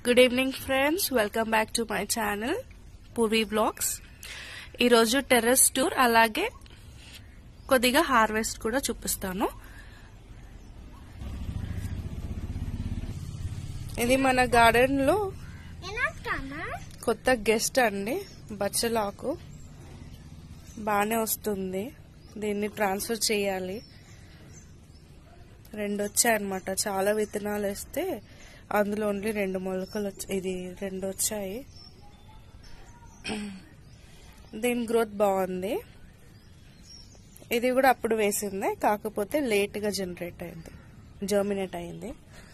good evening friends welcome back to my channel Purvi blogs ఈరోజు terrace tour అలాగే కొద్దిగా harvest కూడా చూపిస్తాను ఇది మన గార్డెన్ లో కొత్త గెస్ట్ అండి బచ్చలాకు బాగానే వస్తుంది దీన్ని ట్రాన్స్ఫర్ చేయాలి రెండు వచ్చాయన్నమాట చాలా విత్తనాలు వేస్తే అందులో ఓన్లీ రెండు మొలకలు వచ్చాయి ఇది రెండు వచ్చాయి దీని గ్రోత్ బాగుంది ఇది కూడా అప్పుడు వేసిందే కాకపోతే లేట్గా జనరేట్ అయింది జర్మినేట్ అయింది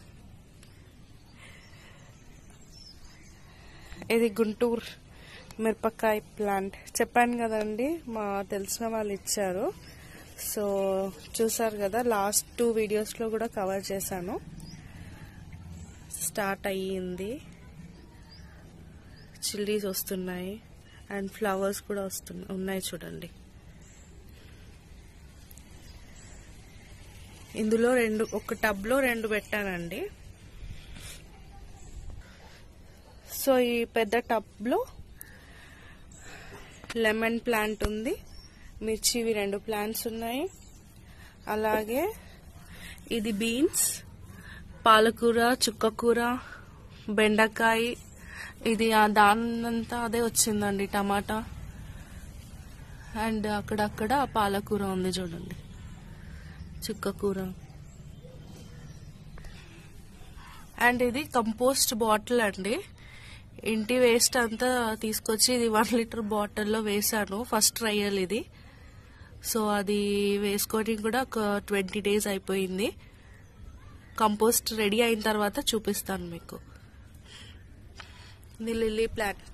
ఇది గుంటూరు మిరపకాయ ప్లాంట్ చెప్పాను కదండి మా తెలిసిన వాళ్ళు ఇచ్చారు సో చూసారు కదా లాస్ట్ టూ వీడియోస్లో కూడా కవర్ చేశాను స్టార్ట్ అయ్యింది చిల్లీస్ వస్తున్నాయి అండ్ ఫ్లవర్స్ కూడా వస్తున్నాయి ఉన్నాయి చూడండి ఇందులో రెండు ఒక టబ్లో రెండు పెట్టానండి సో ఈ పెద్ద టబ్లో లెమన్ ప్లాంట్ ఉంది మిర్చివి రెండు ప్లాంట్స్ ఉన్నాయి అలాగే ఇది బీన్స్ పాలకూర చుక్కకూర బెండకాయ ఇది దానంతా అదే వచ్చిందండి టమాటా అండ్ అక్కడక్కడ పాలకూర ఉంది చూడండి చుక్కకూర అండ్ ఇది కంపోస్ట్ బాటిల్ అండి ఇంటి వేస్ట్ అంతా తీసుకొచ్చి ఇది వన్ లీటర్ బాటిల్లో వేసాను ఫస్ట్ ట్రయల్ ఇది సో అది వేసుకొని కూడా ఒక ట్వంటీ డేస్ అయిపోయింది కంపోస్ట్ రెడీ అయిన తర్వాత చూపిస్తాను మీకు ఇది లిల్లీ ప్లాంట్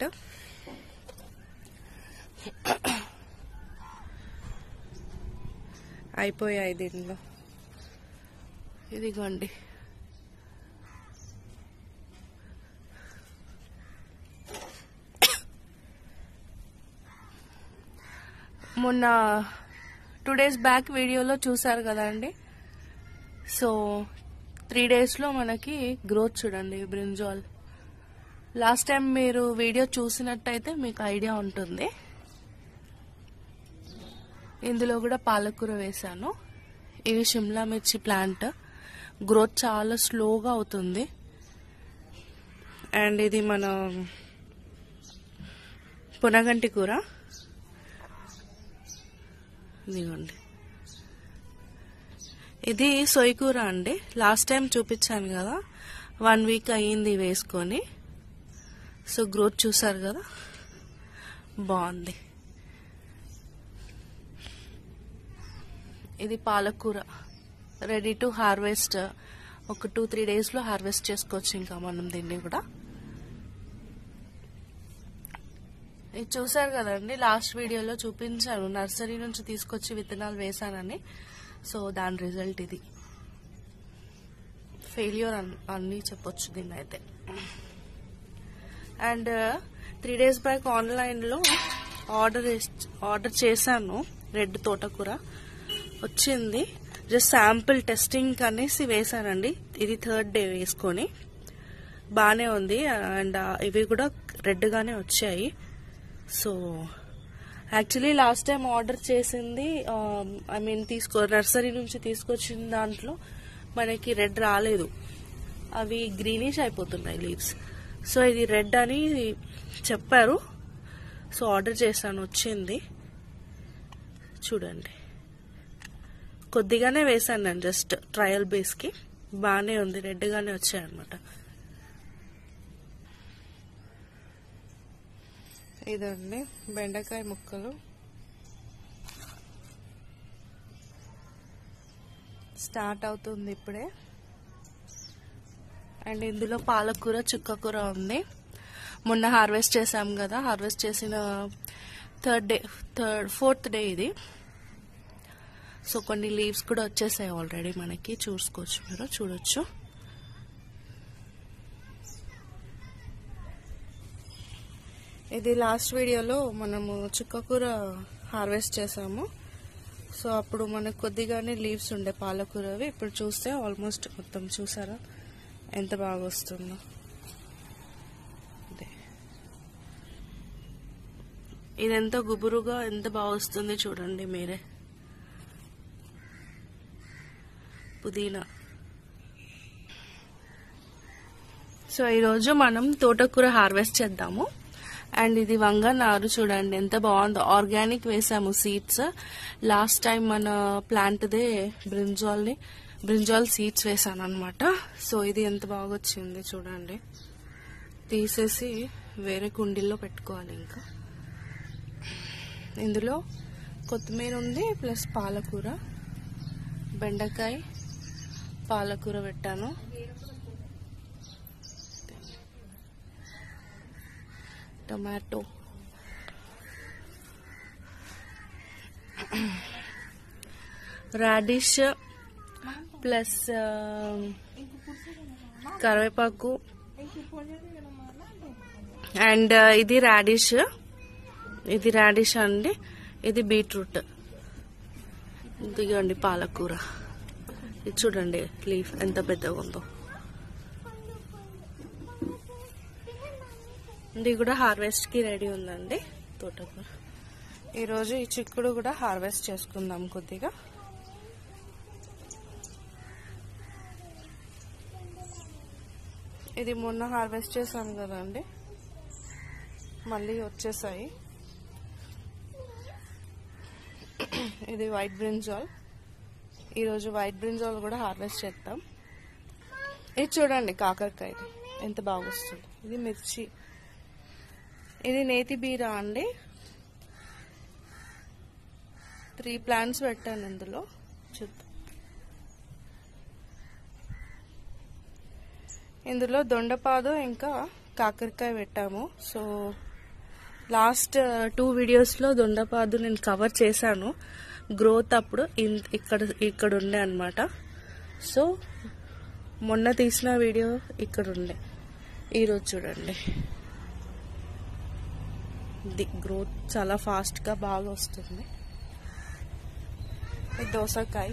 అయిపోయాయి దీనిలో ఇదిగోండి మొన్న టూ డేస్ బ్యాక్ వీడియోలో చూసారు కదండి సో త్రీ డేస్లో మనకి గ్రోత్ చూడండి బ్రింజాల్ లాస్ట్ టైం మీరు వీడియో చూసినట్టయితే మీకు ఐడియా ఉంటుంది ఇందులో కూడా పాలకూర వేశాను ఇది షిమ్లా మిర్చి ప్లాంట్ గ్రోత్ చాలా స్లోగా అవుతుంది అండ్ ఇది మన పునగంటి కూర ఇదిగోండి ఇది సొయ్యకూర అండి లాస్ట్ టైం చూపించాను కదా వన్ వీక్ అయ్యింది వేసుకొని సో గ్రోత్ చూసారు కదా బాగుంది ఇది పాలకూర రెడీ టు హార్వెస్ట్ ఒక టూ త్రీ డేస్లో హార్వెస్ట్ చేసుకోవచ్చు ఇంకా మనం దీన్ని కూడా ఇది చూసారు కదండి లాస్ట్ వీడియోలో చూపించాను నర్సరీ నుంచి తీసుకొచ్చి విత్తనాలు వేశానని సో దాని రిజల్ట్ ఇది ఫెయిల్యూర్ అన్నీ చెప్పొచ్చు దీన్ని అయితే అండ్ త్రీ డేస్ బ్యాక్ ఆన్లైన్లో ఆర్డర్ ఆర్డర్ చేశాను రెడ్ తోటకూర వచ్చింది జస్ట్ శాంపుల్ టెస్టింగ్ అనేసి వేశానండి ఇది థర్డ్ డే వేసుకొని బాగానే ఉంది అండ్ ఇవి కూడా రెడ్గానే వచ్చాయి so actually last time order చేసింది ఐ మీన్ తీసుకో నర్సరీ నుంచి తీసుకొచ్చిన దాంట్లో మనకి రెడ్ రాలేదు అవి గ్రీనిష్ అయిపోతున్నాయి లీవ్స్ సో ఇది రెడ్ అని చెప్పారు సో ఆర్డర్ చేశాను వచ్చింది చూడండి కొద్దిగానే వేశాను నేను జస్ట్ ట్రయల్ బేస్కి బాగానే ఉంది రెడ్గానే వచ్చాయన్నమాట ఇదండి బెండకాయ ముక్కలు స్టార్ట్ అవుతుంది ఇప్పుడే అండ్ ఇందులో పాలకూర చుక్కకూర ఉంది మొన్న హార్వెస్ట్ చేసాం కదా హార్వెస్ట్ చేసిన third day third fourth day ఇది సో కొన్ని లీవ్స్ కూడా వచ్చేసాయి ఆల్రెడీ మనకి చూసుకోవచ్చు మీరు చూడొచ్చు ఇది లాస్ట్ వీడియోలో మనము చుక్కకూర హార్వెస్ట్ చేసాము సో అప్పుడు మనకు కొద్దిగానే లీవ్స్ ఉండే పాలకూరవి ఇప్పుడు చూస్తే ఆల్మోస్ట్ మొత్తం చూసారా ఎంత బాగా వస్తుందో ఇది ఎంత గుబురుగా ఎంత బాగా వస్తుంది చూడండి మీరే పుదీనా సో ఈరోజు మనం తోటకూర హార్వెస్ట్ చేద్దాము అండ్ ఇది వంగ నారు చూడండి ఎంత బాగుందో ఆర్గానిక్ వేసాము సీడ్స్ లాస్ట్ టైం మన ప్లాంట్దే బ్రింజాల్ని బ్రింజాల్ సీడ్స్ వేసాను అనమాట సో ఇది ఎంత బాగా వచ్చింది చూడండి తీసేసి వేరే కుండీల్లో పెట్టుకోవాలి ఇంకా ఇందులో కొత్తిమీర ఉంది ప్లస్ పాలకూర బెండకాయ పాలకూర పెట్టాను టొమాటో రాడిష్ ప్లస్ కరివేపాకు అండ్ ఇది రాడిష్ ఇది రాడిష్ అండి ఇది బీట్రూట్ ఇదిగోండి పాలకూర ఇది చూడండి లీఫ్ ఎంత పెద్దగా ఉందో ఇది కూడా హార్వెస్ట్ కి రెడీ ఉందండి తోటకూర ఈరోజు ఈ చిక్కుడు కూడా హార్వెస్ట్ చేసుకుందాం కొద్దిగా ఇది మొన్న హార్వెస్ట్ చేశాను కదండి మళ్ళీ వచ్చేసాయి ఇది వైట్ బ్రింజాల్ ఈరోజు వైట్ బ్రింజాల్ కూడా హార్వెస్ట్ చేద్దాం ఇది చూడండి కాకరకాయ ఎంత బాగా వస్తుంది ఇది మిర్చి ఇది నేతి బీర అండి త్రీ ప్లాంట్స్ పెట్టాను ఇందులో చూద్దాం ఇందులో దొండపాదు ఇంకా కాకరకాయ పెట్టాము సో లాస్ట్ టూ వీడియోస్లో దొండపాదు నేను కవర్ చేశాను గ్రోత్ అప్పుడు ఇన్- ఇక్కడ ఇక్కడ ఉండే అనమాట సో మొన్న తీసిన వీడియో ఇక్కడ ఉండే ఈరోజు చూడండి ది గ్రోత్ చాలా ఫాస్ట్గా బాగా వస్తుంది ఇది దోసకాయ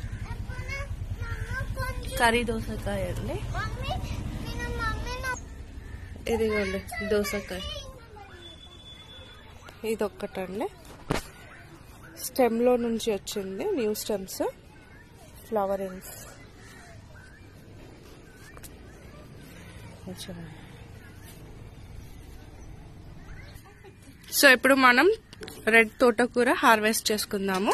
కర్రీ దోసకాయ అండి ఇదిగోండి దోసకాయ ఇది ఒక్కటండి స్టెమ్లో నుంచి వచ్చింది న్యూ స్టెమ్స్ ఫ్లవరింగ్స్ సో ఇప్పుడు మనం రెడ్ తోటకూర హార్వెస్ట్ చేసుకుందాము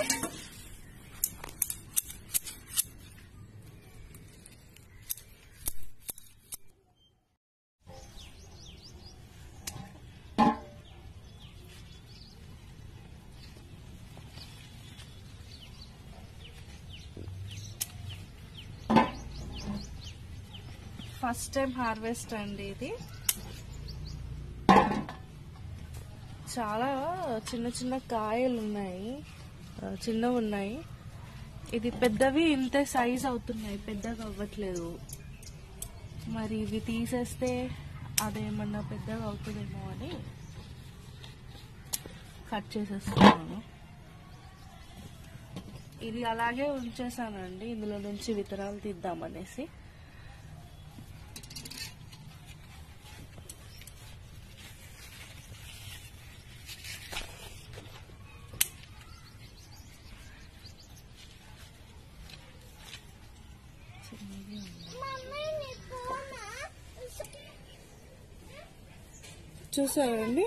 ఫస్ట్ టైం హార్వెస్ట్ అండి ఇది చాలా చిన్న చిన్న కాయలు ఉన్నాయి ఆ, చిన్నవి ఉన్నాయి ఇది పెద్దవి ఇంతే సైజ్ అవుతున్నాయి పెద్దగా అవ్వట్లేదు మరి ఇవి తీసేస్తే అదేమన్నా పెద్దగా అవుతుందేమో అని కట్ చేసేస్తున్నాను ఇది అలాగే ఉంచేసానండి ఇందులో నుంచి విత్తనాలు తీద్దామనేసి చూసారండి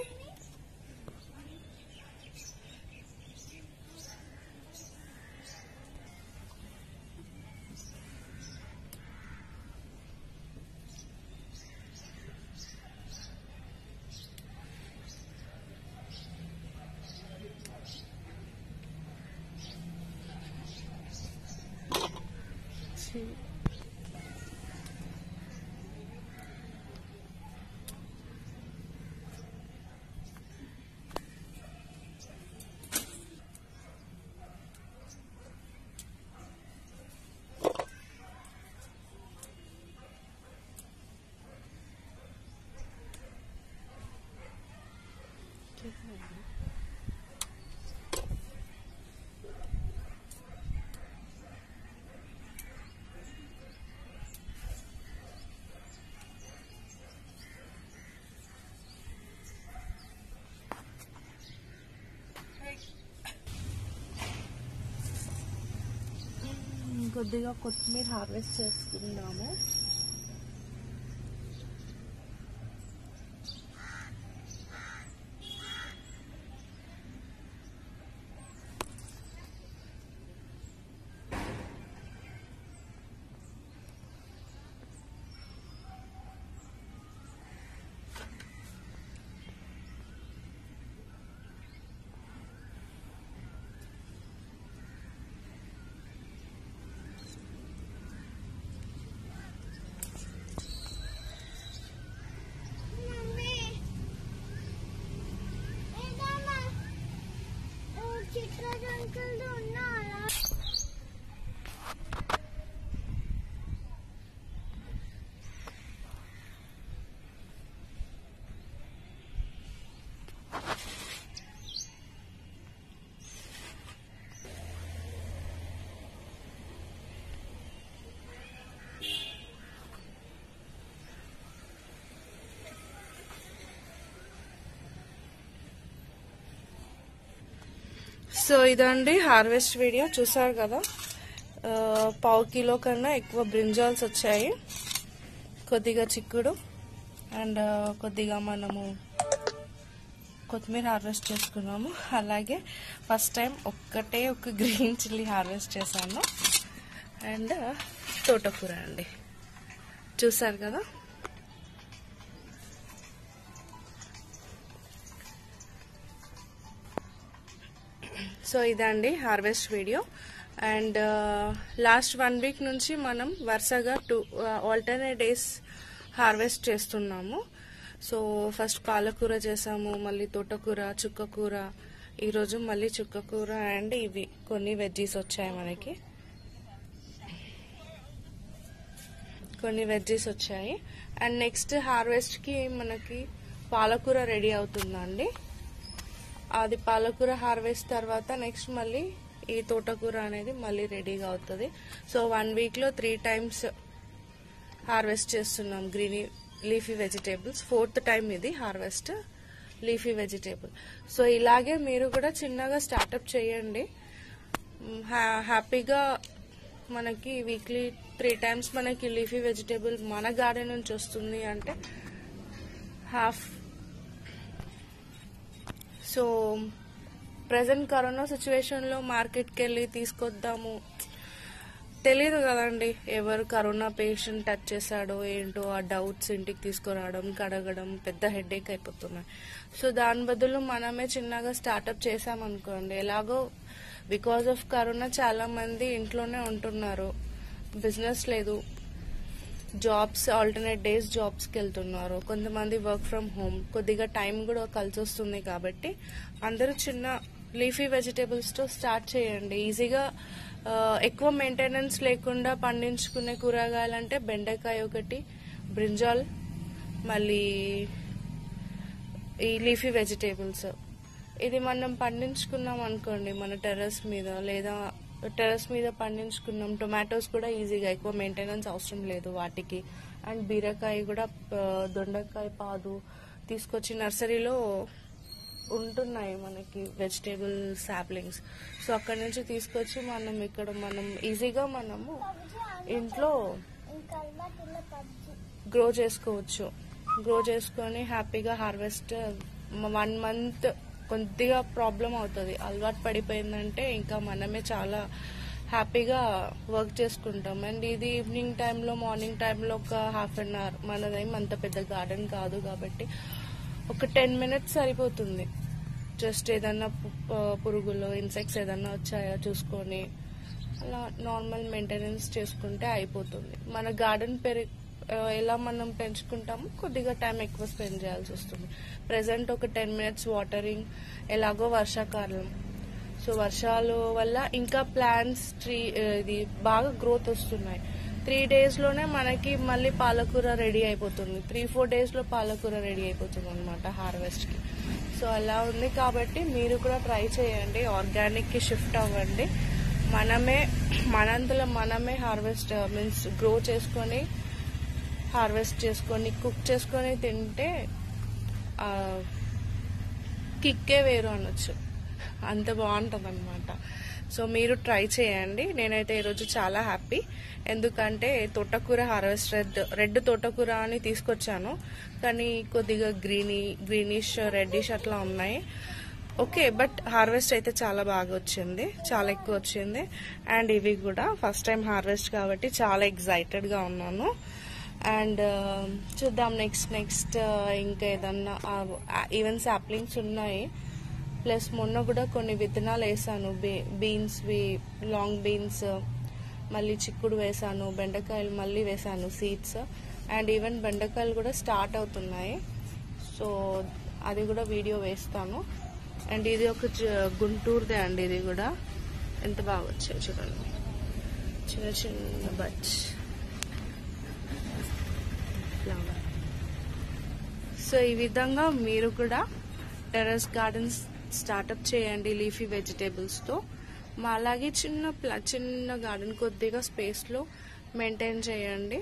కొద్దిగా కొత్తిమీర హార్వెస్ట్ చేసుకుందాము సో ఇదండి హార్వెస్ట్ వీడియో చూసారు కదా ఆ, పావు కిలో కన్నా ఎక్కువ బ్రింజాల్స్ వచ్చాయి కొద్దిగా చిక్కుడు అండ్ కొద్దిగా మనము కొత్తిమీర హార్వెస్ట్ చేసుకున్నాము అలాగే ఫస్ట్ టైం ఒక్కటే ఒక గ్రీన్ చిల్లీ హార్వెస్ట్ చేశాను అండ్ తోటకూర అండి చూసారు కదా సో ఇదండి harvest video and last one week నుంచి మనం వరుసగా టూ ఆల్టర్నేట్ డేస్ హార్వెస్ట్ చేస్తున్నాము సో ఫస్ట్ పాలకూర చేసాము మళ్ళీ తోటకూర చుక్కకూర ఈరోజు మళ్ళీ చుక్కకూర అండ్ ఇవి కొన్ని వెజ్జీస్ వచ్చాయి మనకి కొన్ని వెజ్జీస్ వచ్చాయి అండ్ నెక్స్ట్ హార్వెస్ట్కి మనకి పాలకూర రెడీ అవుతుందండి అది పాలకూర హార్వెస్ట్ తర్వాత నెక్స్ట్ మళ్ళీ ఈ తోటకూర అనేది మళ్ళీ రెడీగా అవుతుంది సో వన్ వీక్లో త్రీ టైమ్స్ హార్వెస్ట్ చేస్తున్నాం green leafy vegetables fourth time ఇది హార్వెస్ట్ లీఫీ వెజిటేబుల్ సో ఇలాగే మీరు కూడా చిన్నగా స్టార్టప్ చేయండి మ్, హ్యా- హ్యాపీగా మనకి వీక్లీ త్రీ టైమ్స్ మనకి లీఫీ వెజిటేబుల్ మన గార్డెన్ నుంచి వస్తుంది అంటే హాఫ్ సో ప్రజెంట్ కరోనా సిచ్యువేషన్లో మార్కెట్కి వెళ్ళి తీసుకొద్దాము తెలియదు కదండి ఎవరు కరోనా పేషెంట్ టచ్ చేశాడో ఏంటో ఆ డౌట్స్ ఇంటికి తీసుకురావడం కడగడం పెద్ద హెడేక్ అయిపోతున్నాయి సో దాని బదులు మనమే చిన్నగా స్టార్టప్ చేసామనుకోండి ఎలాగో బికాస్ ఆఫ్ కరోనా చాలా మంది ఇంట్లోనే ఉంటున్నారు బిజినెస్ లేదు జాబ్స్ ఆల్టర్నేట్ డేస్ జాబ్స్కి వెళ్తున్నారు కొంతమంది వర్క్ ఫ్రమ్ హోమ్ కొద్దిగా టైం కూడా కలిసి వస్తుంది కాబట్టి అందరూ చిన్న లీఫీ వెజిటేబుల్స్తో స్టార్ట్ చేయండి ఈజీగా ఆ, ఎక్కువ మెయింటెనెన్స్ లేకుండా పండించుకునే కూరగాయలంటే బెండకాయ ఒకటి బ్రింజాల్ మళ్ళీ ఈ లీఫీ వెజిటేబుల్స్ ఇది మనం పండించుకున్నాం అనుకోండి మన టెర్రస్ మీద లేదా టెర్రస్ మీద పండించుకున్నాం టొమాటోస్ కూడా ఈజీగా ఎక్కువ మెయింటెనెన్స్ అవసరం లేదు వాటికి అండ్ బీరకాయ కూడా ఆ, దొండకాయ పాదు తీసుకొచ్చి నర్సరీలో ఉంటున్నాయి మనకి వెజిటేబుల్ సాప్లింగ్స్ సో అక్కడ నుంచి తీసుకొచ్చి మనం ఇక్కడ మనం ఈజీగా మనము ఇంట్లో గ్రో చేసుకోవచ్చు గ్రో చేసుకొని హ్యాపీగా హార్వెస్ట్ వన్ మంత్ కొద్దిగా ప్రాబ్లం అవుతుంది అలవాటు పడిపోయిందంటే ఇంకా మనమే చాలా హ్యాపీగా వర్క్ చేసుకుంటాం అండ్ ఇది ఈవినింగ్ టైంలో మార్నింగ్ టైంలో ఒక హాఫ్ అన్ అవర్ మనదేం అంత పెద్ద గార్డెన్ కాదు కాబట్టి ఒక టెన్ మినిట్స్ సరిపోతుంది జస్ట్ ఏదన్నా పు- పు- పురుగులు ఇన్సెక్ట్స్ ఏదన్నా వచ్చాయో చూసుకొని అలా నార్మల్ మెయింటెనెన్స్ చేసుకుంటే అయిపోతుంది మన గార్డెన్ పెరి ఆ, ఎలా మనం పెంచుకుంటామో కొద్దిగా టైం ఎక్కువ స్పెండ్ చేయాల్సి వస్తుంది ప్రెసెంట్ ఒక టెన్ మినిట్స్ వాటరింగ్ ఎలాగో వర్షాకాలం సో వర్షాలు వల్ల ఇంకా ప్లాంట్స్ ట్రీ ఇది బాగా గ్రోత్ వస్తున్నాయి త్రీ డేస్ లోనే మనకి మళ్ళీ పాలకూర రెడీ అయిపోతుంది త్రీ ఫోర్ డేస్ లో పాలకూర రెడీ అయిపోతుంది అనమాట హార్వెస్ట్ కి సో అలా ఉంది కాబట్టి మీరు కూడా ట్రై చేయండి ఆర్గానిక్ కి షిఫ్ట్ అవ్వండి మనమే మనంతలో మనమే హార్వెస్ట్ మీన్స్ గ్రో చేసుకొని హార్వెస్ట్ చేసుకొని కుక్ చేసుకొని తింటే ఆ, కిక్కే వేరు అనొచ్చు అంత బాగుంటుంది అనమాట సో మీరు ట్రై చేయండి నేనైతే ఈరోజు చాలా హ్యాపీ ఎందుకంటే తోటకూర హార్వెస్ట్ రెడ్ రెడ్ తోటకూర అని తీసుకొచ్చాను కానీ కొద్దిగా గ్రీనీ గ్రీనిష్ రెడ్డిష్ అట్లా ఉన్నాయి ఓకే బట్ హార్వెస్ట్ అయితే చాలా బాగా వచ్చింది చాలా ఎక్కువ వచ్చింది అండ్ ఇవి కూడా ఫస్ట్ టైం హార్వెస్ట్ కాబట్టి చాలా ఎగ్జైటెడ్గా ఉన్నాను అండ్ చూద్దాం నెక్స్ట్ నెక్స్ట్ ఇంకా ఏదన్నా ఈవెన్ సాప్లింగ్స్ ఉన్నాయి ప్లస్ మొన్న కూడా కొన్ని విత్తనాలు వేసాను బీన్స్వి లాంగ్ బీన్స్ మళ్ళీ చిక్కుడు వేసాను బెండకాయలు మళ్ళీ వేసాను సీడ్స్ అండ్ ఈవెన్ బెండకాయలు కూడా స్టార్ట్ అవుతున్నాయి సో అది కూడా వీడియో వేస్తాను అండ్ ఇది ఒక జ- గుంటూరుదే అండి ఇది కూడా ఎంత బాగా వచ్చాయి చూడండి చిన్న చిన్న బట్స్ ఫ్లవర్ సో ఈ విధంగా మీరు కూడా టెర్రస్ గార్డెన్స్ స్టార్ట్అప్ చేయండి లీఫీ వెజిటేబుల్స్తో మా అలాగే చిన్న ప్ల చిన్న గార్డెన్ కొద్దిగా స్పేస్లో మెయింటైన్ చేయండి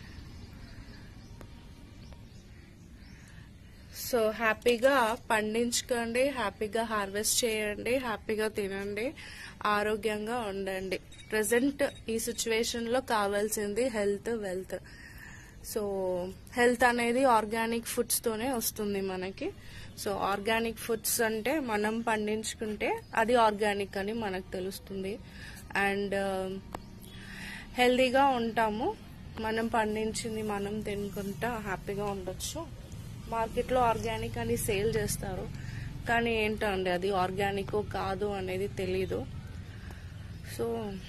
సో హ్యాపీగా పండించుకోండి హ్యాపీగా హార్వెస్ట్ చేయండి హ్యాపీగా తినండి ఆరోగ్యంగా ఉండండి ప్రజెంట్ ఈ సిచ్యువేషన్ లో కావాల్సింది హెల్త్ వెల్త్ సో హెల్త్ అనేది ఆర్గానిక్ ఫుడ్స్ తోనే వస్తుంది మనకి సో ఆర్గానిక్ ఫుడ్స్ అంటే మనం పండించుకుంటే అది ఆర్గానిక్ అని మనకు తెలుస్తుంది అండ్ హెల్దీగా ఉంటాము మనం పండించింది మనం తినుకుంటా హ్యాపీగా ఉండొచ్చు మార్కెట్లో ఆర్గానిక్ అని సేల్ చేస్తారు కానీ ఏంటో అండి అది ఆర్గానిక్ కాదు అనేది తెలీదు సో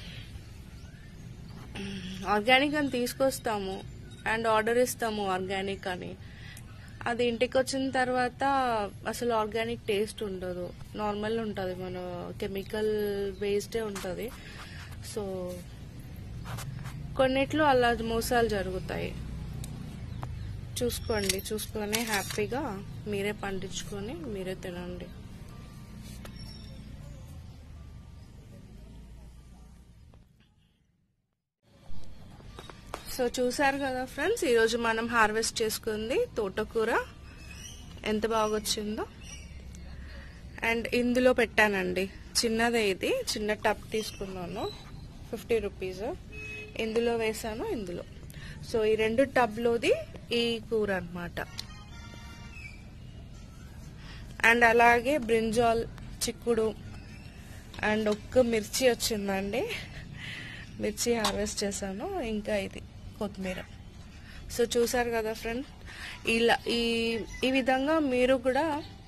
ఆర్గానిక్ అని తీసుకొస్తాము అండ్ ఆర్డర్ ఇస్తాము ఆర్గానిక్ అని అది ఇంటికి వచ్చిన తర్వాత అసలు ఆర్గానిక్ టేస్ట్ ఉండదు నార్మల్ ఉంటుంది మన కెమికల్ బేస్డే ఉంటుంది సో కొన్నిట్లో అలా మోసాలు జరుగుతాయి చూసుకోండి చూసుకొని హ్యాపీగా మీరే పండించుకొని మీరే తినండి సో చూసారు కదా ఫ్రెండ్స్ ఈరోజు మనం హార్వెస్ట్ చేసుకుంది తోటకూర ఎంత బాగా వచ్చిందో అండ్ ఇందులో పెట్టానండి చిన్నదే ఇది చిన్న టప్ తీసుకున్నాను ఫిఫ్టీ రూపీస్ ఇందులో వేసాను ఇందులో సో ఈ రెండు టబ్లోది ఈ కూర అన్నమాట అండ్ అలాగే బ్రింజాల్ చిక్కుడు అండ్ ఒక్క మిర్చి వచ్చిందండి మిర్చి హార్వెస్ట్ చేశాను ఇంకా ఇది కొత్తిమీర సో చూసారు కదా ఫ్రెండ్ ఇలా ఈ ఈ విధంగా మీరు కూడా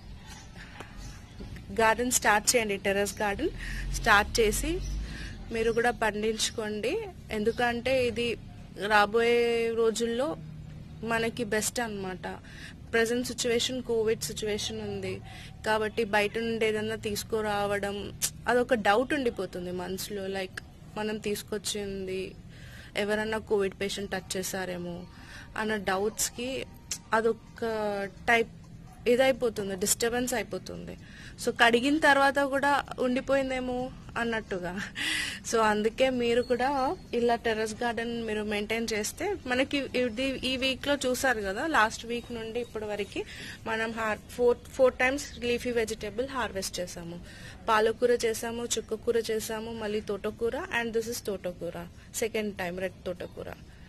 గార్డెన్ స్టార్ట్ చేయండి టెర్రస్ గార్డెన్ స్టార్ట్ చేసి మీరు కూడా పండించుకోండి ఎందుకంటే ఇది రాబోయే రోజుల్లో మనకి బెస్ట్ అన్నమాట ప్రజెంట్ సిచ్యువేషన్ కోవిడ్ సిచ్యువేషన్ ఉంది కాబట్టి బయట నుండి ఏదన్నా తీసుకురావడం అదొక డౌట్ ఉండిపోతుంది మనసులో లైక్ మనం తీసుకొచ్చింది ఎవరన్నా కోవిడ్ పేషెంట్ టచ్ చేశారేమో అన్న డౌట్స్కి అదొక టైప్ ఇదైపోతుంది డిస్టర్బెన్స్ అయిపోతుంది సో కడిగిన తర్వాత కూడా ఉండిపోయిందేమో అన్నట్టుగా సో అందుకే మీరు కూడా ఇలా టెర్రస్ గార్డెన్ మీరు మెయింటైన్ చేస్తే మనకి ఇది ఈ వీక్ లో చూసారు కదా లాస్ట్ వీక్ నుండి ఇప్పటి వరకు మనం హార్ four four times leafy vegetable harvest చేసాము పాలకూర చేసాము చుక్కకూర చేసాము మళ్ళీ తోటకూర అండ్ దిస్ ఇస్ తోటకూర సెకండ్ టైం రెడ్ తోటకూర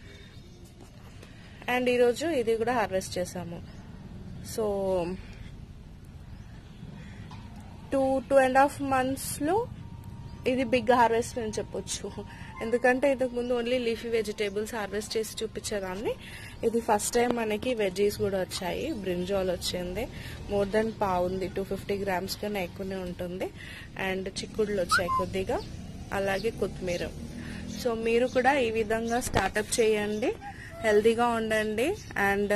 అండ్ ఈరోజు ఇది కూడా హార్వెస్ట్ చేసాము so two two and half మంత్స్లో ఇది బిగ్ హార్వెస్ట్ అని చెప్పొచ్చు ఎందుకంటే ఇంతకు ముందు ఓన్లీ లీఫీ వెజిటేబుల్స్ హార్వెస్ట్ చేసి చూపించేదాన్ని ఇది ఫస్ట్ టైం మనకి వెజ్జీస్ కూడా వచ్చాయి బ్రింజాల్ వచ్చింది మోర్ దెన్ పావు ఉంది టూ ఫిఫ్టీ గ్రామ్స్ కన్నా ఎక్కువనే ఉంటుంది అండ్ చిక్కుడులు వచ్చాయి కొద్దిగా అలాగే కొత్తిమీర సో మీరు కూడా ఈ విధంగా స్టార్టప్ చేయండి హెల్తీగా ఉండండి అండ్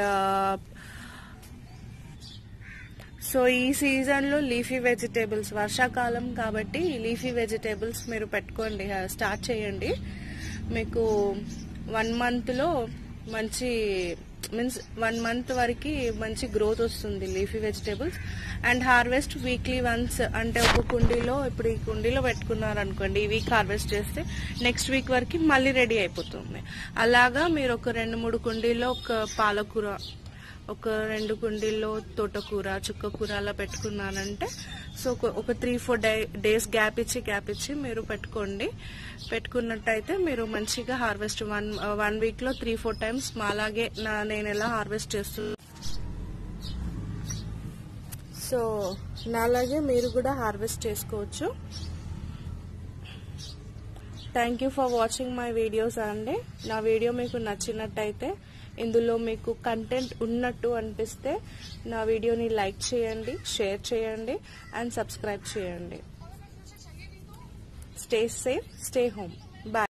సో ఈ సీజన్లో లీఫీ వెజిటేబుల్స్ వర్షాకాలం కాబట్టి లీఫీ వెజిటేబుల్స్ మీరు పెట్టుకోండి స్టార్ట్ చేయండి మీకు వన్ మంత్లో మంచి మీన్స్ వన్ మంత్ వరకు మంచి గ్రోత్ వస్తుంది leafy vegetables and harvest weekly once అంటే ఒక కుండీలో ఇప్పుడు ఈ కుండీలో పెట్టుకున్నారు అనుకోండి ఈ వీక్ హార్వెస్ట్ చేస్తే నెక్స్ట్ వీక్ వరకు మళ్ళీ రెడీ అయిపోతుంది అలాగా మీరు ఒక రెండు మూడు కుండీలో ఒక పాలకూర ఒక రెండు కుండీల్లో తోటకూర చుక్కకూర అలా పెట్టుకున్నానంటే సో ఒక- ఒక three four day days gap ఇచ్చి గ్యాప్ ఇచ్చి మీరు పెట్టుకోండి పెట్టుకున్నట్టయితే మీరు మంచిగా హార్వెస్ట్ వన్ వన్ వీక్లో త్రీ ఫోర్ టైమ్స్ మాలాగే నా నేను ఎలా హార్వెస్ట్ చేస్తున్నాను సో నాలాగే మీరు కూడా హార్వెస్ట్ చేసుకోవచ్చు thank you for watching my videos అండి నా వీడియో మీకు నచ్చినట్టయితే ఇందులో మీకు కంటెంట్ ఉన్నట్టు అనిపిస్తే నా వీడియోని లైక్ చేయండి షేర్ చేయండి అండ్ సబ్స్క్రైబ్ చేయండి stay safe stay home bye